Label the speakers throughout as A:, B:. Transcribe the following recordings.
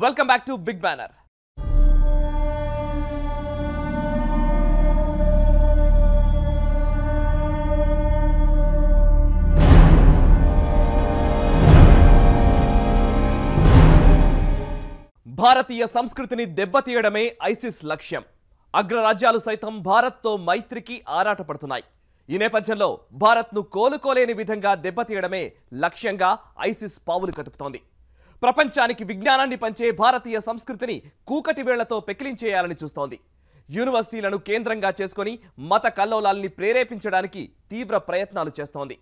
A: welcome back to big banner భారతీయ సంస్కృతిని దెబ్బతీయడమే ఐసిస్ లక్ష్యం అగ్రరాజ్యాలు సైతం భారత్తో మైత్రికి ఆరాటపడుతున్నాయి ఈ నేపథ్యంలో భారత్ను కోలుకోలేని విధంగా దెబ్బతీయడమే లక్ష్యంగా ఐసిస్ పావులు కదుపుతోంది ప్రపంచానికి విజ్ఞానాన్ని పంచే భారతీయ సంస్కృతిని కూకటి వేళ్లతో పెకిలించేయాలని చూస్తోంది యూనివర్సిటీలను కేంద్రంగా చేసుకొని మత కల్లోలాల్ని ప్రేరేపించడానికి తీవ్ర ప్రయత్నాలు చేస్తోంది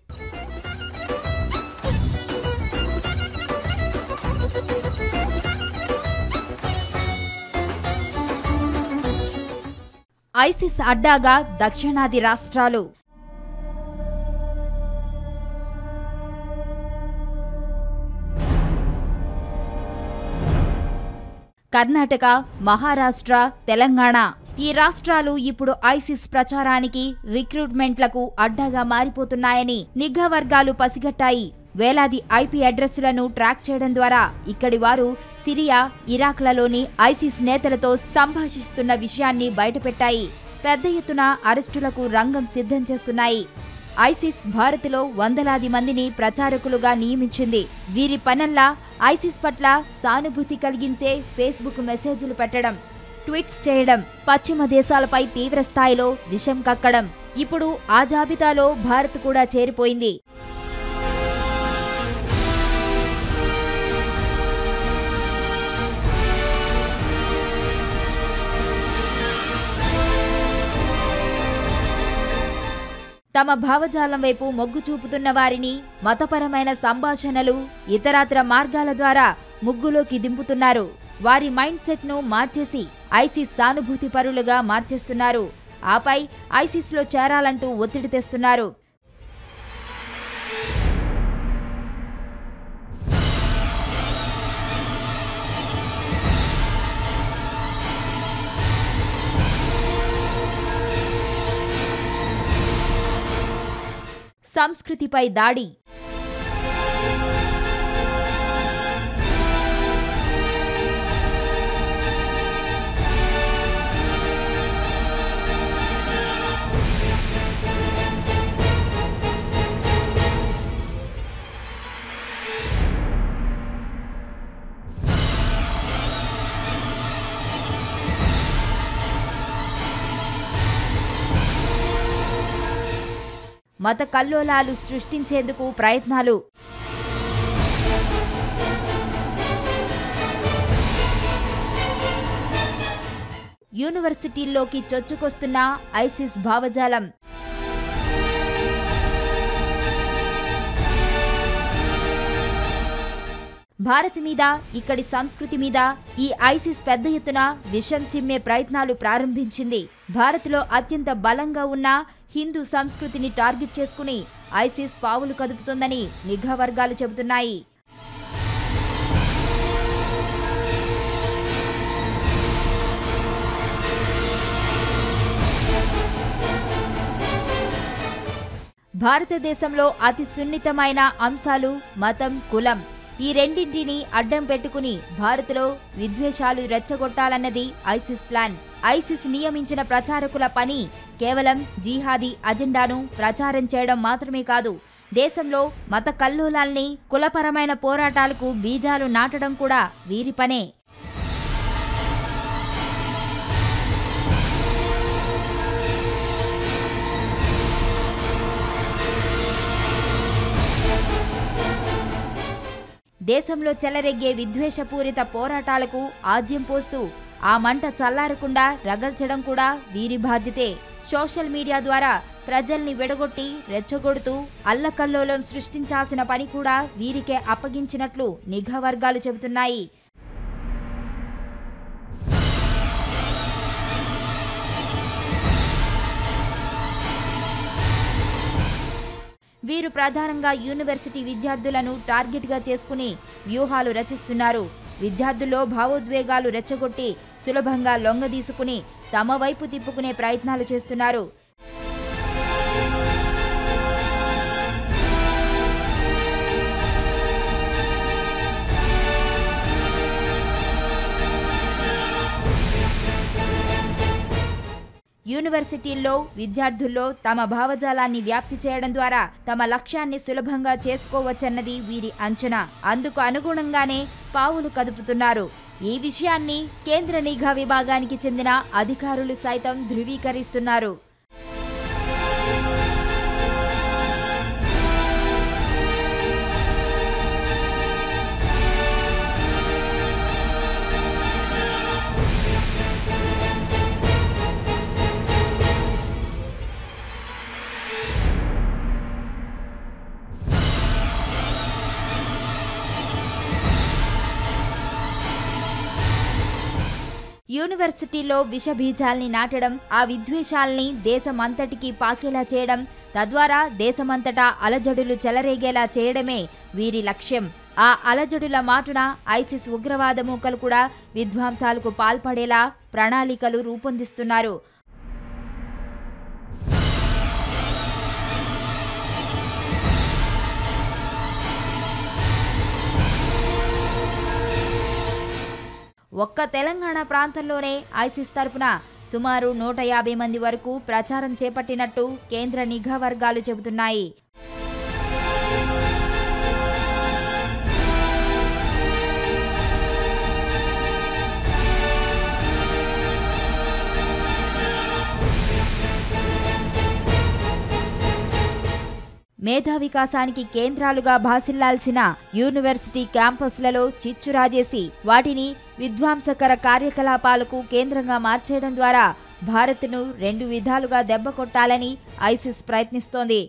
B: ఐసిస్ అడ్డాగా దక్షిణాది రాష్ట్రాలు కర్ణాటక మహారాష్ట్ర తెలంగాణ ఈ రాష్ట్రాలు ఇప్పుడు ఐసిస్ ప్రచారానికి రిక్రూట్మెంట్లకు అడ్డాగా మారిపోతున్నాయని నిఘా వర్గాలు పసిగట్టాయి వేలాది ఐపీ అడ్రస్లను ట్రాక్ చేయడం ద్వారా ఇక్కడి వారు సిరియా ఇరాక్లలోని ఐసిస్ నేతలతో సంభాషిస్తున్న విషయాన్ని బయటపెట్టాయి పెద్ద ఎత్తున అరెస్టులకు రంగం సిద్ధం చేస్తున్నాయి ఐసిస్ భారత్లో వందలాది మందిని ప్రచారకులుగా నియమించింది వీరి పనల్లా ఐసిస్ పట్ల సానుభూతి కలిగించే ఫేస్బుక్ మెసేజ్లు పెట్టడం ట్వీట్స్ చేయడం పశ్చిమ దేశాలపై తీవ్ర స్థాయిలో విషం కక్కడం ఇప్పుడు ఆ జాబితాలో భారత్ కూడా చేరిపోయింది తమ భావజాలం వైపు మొగ్గు చూపుతున్న వారిని మతపరమైన సంభాషణలు ఇతరాత్ర మార్గాల ద్వారా ముగ్గులోకి దింపుతున్నారు వారి మైండ్ సెట్ ను మార్చేసి ఐసిస్ సానుభూతి పరులుగా మార్చేస్తున్నారు ఆపై ఐసిస్ లో చేరాలంటూ ఒత్తిడి తెస్తున్నారు సంస్కృతిపై దాడి మత కల్లోలాలు సృష్టించేందుకు ప్రయత్నాలు యూనివర్సిటీల్లోకి చొచ్చుకొస్తున్న ఐసిస్ భావజాలం భారత్ మీద ఇక్కడి సంస్కృతి మీద ఈ ఐసిస్ పెద్ద ఎత్తున విషం చిమ్మే ప్రయత్నాలు ప్రారంభించింది భారత్లో అత్యంత బలంగా ఉన్న హిందూ సంస్కృతిని టార్గెట్ చేసుకుని ఐసిస్ పావులు కదుపుతోందని నిఘా వర్గాలు చెబుతున్నాయి భారతదేశంలో అతి సున్నితమైన అంశాలు మతం కులం ఈ రెండింటిని అడ్డం పెట్టుకుని భారత్లో విద్వేషాలు రెచ్చగొట్టాలన్నది ఐసిస్ ప్లాన్ ఐసిస్ నియమించిన ప్రచారకుల పని కేవలం జిహాదీ అజెండాను ప్రచారం చేయడం మాత్రమే కాదు దేశంలో మత కల్లోలాల్ని కులపరమైన పోరాటాలకు బీజాలు నాటడం కూడా వీరి పనే దేశంలో చెలరెగ్గే విద్వేషపూరిత పోరాటాలకు ఆజ్యం పోస్తూ ఆ మంట చల్లారకుండా రగల్చడం కూడా వీరి బాధ్యతే సోషల్ మీడియా ద్వారా ప్రజల్ని విడగొట్టి రెచ్చగొడుతూ అల్లకల్లోలం సృష్టించాల్సిన పని కూడా వీరికే అప్పగించినట్లు నిఘా వర్గాలు చెబుతున్నాయి వీరు ప్రధానంగా యూనివర్సిటీ విద్యార్థులను టార్గెట్గా చేసుకుని వ్యూహాలు రచిస్తున్నారు విద్యార్థుల్లో భావోద్వేగాలు రెచ్చగొట్టి సులభంగా లొంగదీసుకుని తమ వైపు తిప్పుకునే ప్రయత్నాలు చేస్తున్నారు యూనివర్సిటీల్లో విద్యార్థుల్లో తమ భావజాలాన్ని వ్యాప్తి చేయడం ద్వారా తమ లక్ష్యాన్ని సులభంగా చేసుకోవచ్చన్నది వీరి అంచనా అందుకు అనుగుణంగానే పావులు కదుపుతున్నారు ఈ విషయాన్ని కేంద్ర నిఘా విభాగానికి చెందిన అధికారులు సైతం ధృవీకరిస్తున్నారు యూనివర్సిటీలో విషబీజాల్ని నాటడం ఆ విద్వేషాల్ని దేశమంతటికి పాకేలా చేయడం తద్వారా దేశమంతటా అలజడులు చెలరేగేలా చేయడమే వీరి లక్ష్యం ఆ అలజడుల మాటున ఐసిస్ ఉగ్రవాద మూకలు కూడా విధ్వంసాలకు పాల్పడేలా ప్రణాళికలు రూపొందిస్తున్నారు ఒక్క తెలంగాణ ప్రాంతంలోనే ఐసిస్ తరపున సుమారు నూట యాభై మంది వరకు ప్రచారం చేపట్టినట్టు కేంద్ర నిఘా వర్గాలు చెబుతున్నాయి మేధా వికాసానికి కేంద్రాలుగా భాసిల్లాల్సిన యూనివర్సిటీ క్యాంపస్లలో చిచ్చు రాజేసి వాటిని విధ్వంసకర కార్యకలాపాలకు కేంద్రంగా మార్చేయడం ద్వారా భారత్ను రెండు విధాలుగా దెబ్బ కొట్టాలని ఐసిస్ ప్రయత్నిస్తోంది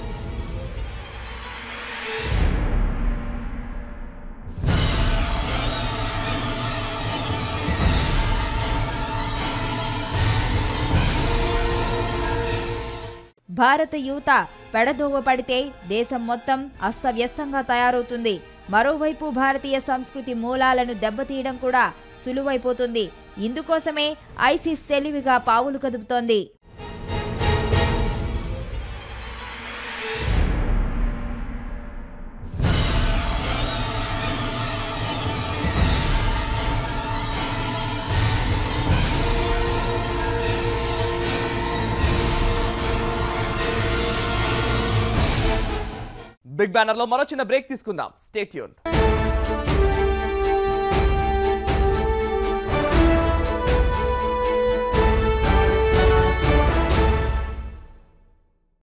B: భారత యువత పెడదోవ పడితే దేశం మొత్తం అస్తవ్యస్తంగా తయారవుతుంది మరోవైపు భారతీయ సంస్కృతి మూలాలను దెబ్బతీయడం కూడా సులువైపోతుంది ఇందుకోసమే ఐసిస్ తెలివిగా పావులు కదుపుతోంది
A: బిగ్ బ్యానర్ లో మరో చిన్న బ్రేక్ తీసుకుందాం స్టేట్యూన్